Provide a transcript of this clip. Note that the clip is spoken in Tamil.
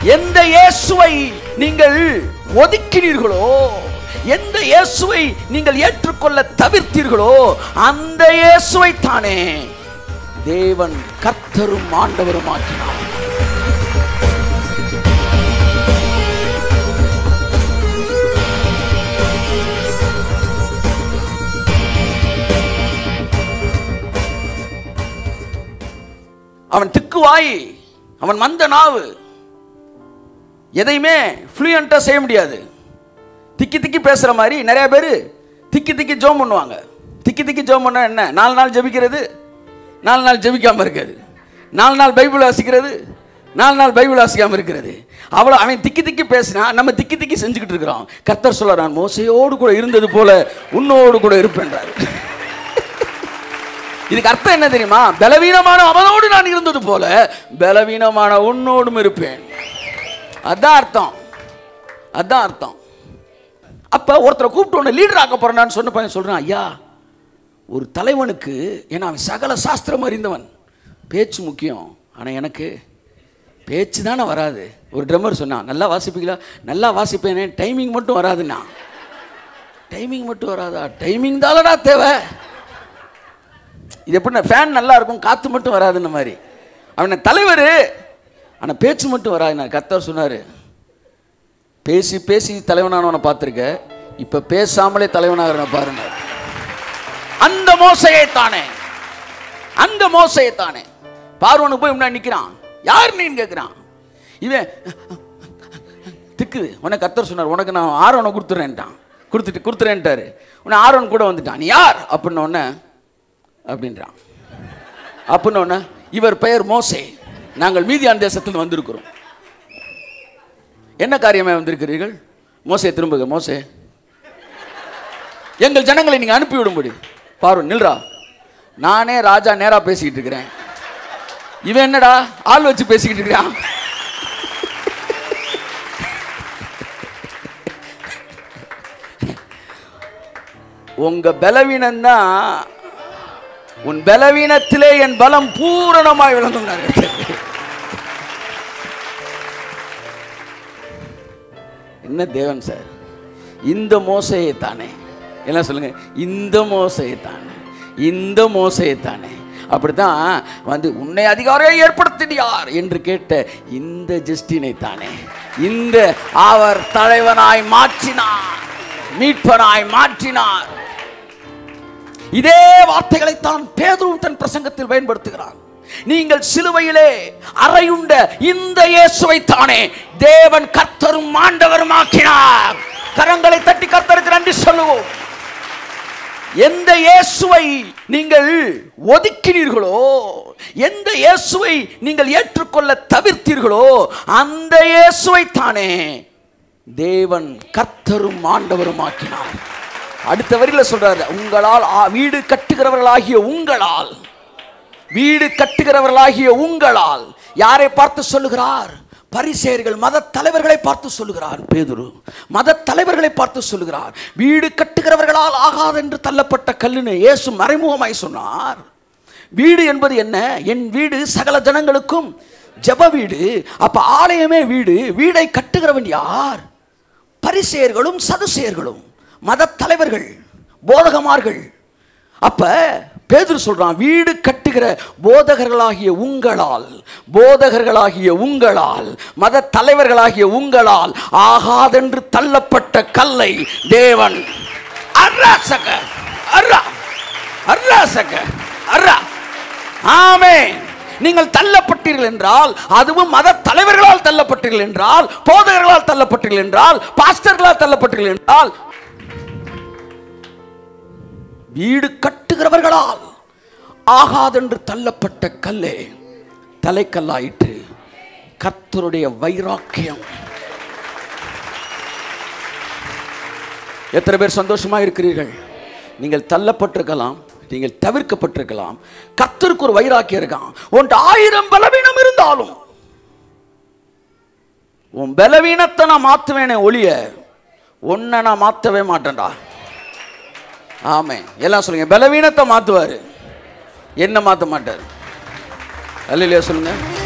எந்த இயேசுவை நீங்கள் ஒதுக்கினீர்களோ எந்த இயேசுவை நீங்கள் ஏற்றுக்கொள்ள தவிர்த்தீர்களோ அந்த இயேசுவை தானே தேவன் கர்த்தரும் ஆண்டவரும் ஆக்கினார் அவன் திக்குவாய் அவன் மந்த நாவு எதையுமே ஃப்ளூயண்ட்டாக செய்ய முடியாது திக்கி திக்கி பேசுகிற மாதிரி நிறைய பேர் திக்கி திக்கி ஜோம் பண்ணுவாங்க திக்கி திக்கி ஜோம் பண்ணா என்ன நாலு நாள் ஜெபிக்கிறது நாலு நாள் ஜெபிக்காமல் இருக்கிறது நாலு நாள் பைபிள் வாசிக்கிறது நாலு நாள் பைபிள் வாசிக்காமல் இருக்கிறது அவ்வளோ அவன் திக்கி திக்கி பேசினா நம்ம திக்கி திக்கி செஞ்சுக்கிட்டு இருக்கிறோம் கர்த்தர் சொல்ல நான் மோசையோடு கூட இருந்தது போல உன்னோடு கூட இருப்பேன்றாரு இதுக்கு அர்த்தம் என்ன தெரியுமா பலவீனமான அவனோடு நான் இருந்தது போல பலவீனமான உன்னோடும் இருப்பேன் அதான் அர்த்தம் அதான் அர்த்தம் அப்ப ஒருத்தரை கூப்பிட்டு உன்னை லீடர் ஆக்க போறேன்னு சொன்ன பையன் சொல்றான் ஐயா ஒரு தலைவனுக்கு ஏன்னா அவன் சகல சாஸ்திரம் அறிந்தவன் பேச்சு முக்கியம் ஆனா எனக்கு பேச்சு தானே வராது ஒரு ட்ரம்மர் சொன்னான் நல்லா வாசிப்பீங்களா நல்லா வாசிப்பேனே டைமிங் மட்டும் வராதுண்ணா டைமிங் மட்டும் வராதா டைமிங் தானடா தேவை இது எப்படின்னா ஃபேன் நல்லா இருக்கும் காற்று மட்டும் வராதுன்ன மாதிரி அவனை தலைவர் ஆனால் பேச்சு மட்டும் வராது நான் கத்தர் சொன்னார் பேசி பேசி தலைவனானவனை பார்த்துருக்க இப்போ பேசாமலே தலைவனாகிறவனை பாருங்க அந்த மோசையை தானே அந்த மோசையை தானே பார்வனுக்கு போய் முன்னாடி நிற்கிறான் யார் நீன்னு கேட்குறான் இவன் திக்குது உனக்கு கத்தர் சொன்னார் உனக்கு நான் ஆரோனை கொடுத்துறேன்ட்டான் கொடுத்துட்டு கொடுத்துறேன்ட்டாரு உன்னை ஆரோன் கூட வந்துட்டான் நீ யார் அப்படின்ன உடனே அப்படின்றான் அப்படின்னு உடனே இவர் பெயர் மோசே நாங்கள் மீதியான் தேசத்தில் வந்திருக்கிறோம் என்ன காரியமே வந்திருக்கிறீர்கள் மோசே திரும்புக மோசே எங்கள் ஜனங்களை நீங்க அனுப்பி விடும்படி பாரு நில்றா நானே ராஜா நேரா பேசிக்கிட்டு இருக்கிறேன் இவன் என்னடா ஆள் வச்சு பேசிக்கிட்டு இருக்கிறான் உங்க பலவீனம் தான் உன் பலவீனத்திலே என் பலம் பூரணமாய் விளங்கும் என்ன தேவன் சார் இந்த மோசையை தானே எல்லாம் சொல்லுங்க இந்த மோசையை தானே இந்த மோசையை தானே அப்படித்தான் வந்து உன்னை அதிகாரியை ஏற்படுத்தினார் என்று கேட்ட இந்த ஜஸ்டினை தானே இந்த அவர் தலைவனாய் மாற்றினார் மீட்பனாய் மாற்றினார் இதே வார்த்தைகளைத்தான் பேதுரு தன் பிரசங்கத்தில் பயன்படுத்துகிறான் நீங்கள் சிலுவையிலே அறையுண்ட இந்த இயேசுவை தானே தேவன் கர்த்தரும் ஆண்டவரும் ஆக்கினார் கரங்களை தட்டி கர்த்தருக்கு நன்றி சொல்லுவோம் எந்த இயேசுவை நீங்கள் ஒதுக்கினீர்களோ எந்த இயேசுவை நீங்கள் ஏற்றுக்கொள்ள தவிர்த்தீர்களோ அந்த இயேசுவை தானே தேவன் கர்த்தரும் ஆண்டவரும் ஆக்கினார் அடுத்த வரியில சொல்றாரு உங்களால் ஆ- வீடு கட்டுகிறவர்களாகிய உங்களால் வீடு கட்டுகிறவர்களாகிய உங்களால் யாரை பார்த்து சொல்லுகிறார் பரிசேயர்கள் மத தலைவர்களை பார்த்து சொல்லுகிறார் பேதுரு மத தலைவர்களை பார்த்து சொல்லுகிறார் வீடு கட்டுகிறவர்களால் ஆகாதென்று தள்ளப்பட்ட கல்லுன்னு இயேசு மறைமுகமாய் சொன்னார் வீடு என்பது என்ன என் வீடு சகல ஜனங்களுக்கும் ஜெப வீடு அப்ப ஆலயமே வீடு வீடை கட்டுகிறவன் யார் பரிசேயர்களும் சதுசேயர்களும் மத தலைவர்கள் போதகமார்கள் அப்ப பேதுரு சொல்றான் வீடு கட்டுகிற போதகர்களாகிய உங்களால் போதகர்களாகிய உங்களால் மத தலைவர்களாகிய உங்களால் ஆகாதென்று தள்ளப்பட்ட கல்லை தேவன் அர்ராசக அர்ரா அர்ராசக அர்ரா ஆமென் நீங்கள் தள்ளப்பட்டீர்கள் என்றால் அதுவும் மத தலைவர்களால் தள்ளப்பட்டீர்கள் என்றால் போதகர்களால் தள்ளப்பட்டீர்கள் என்றால் பாஸ்டர்களால் தள்ளப்பட்டீர்கள் என்றால் வீடு கட்டுகிறவர்களால் ஆகாதென்று தள்ளப்பட்ட கல்லே தலைக்கல்லாயிற்று கர்த்தருடைய வைராக்கியம் எத்தனை பேர் சந்தோஷமா இருக்கிறீர்கள் நீங்கள் தள்ளப்பட்டிருக்கலாம் நீங்கள் தவிர்க்கப்பட்டிருக்கலாம் கர்த்தருக்கு ஒரு வைராக்கியம் இருக்கான் உன்ட்டு ஆயிரம் பலவீனம் இருந்தாலும் உன் பலவீனத்தை நான் மாத்துவேனே ஒளிய உன்னை நான் மாத்தவே மாட்டேன்டா ஆமே எல்லாம் சொல்லுங்க பலவீனத்தை மாத்துவாரு என்ன மாத்த மாட்டார் அல்லையா சொல்லுங்க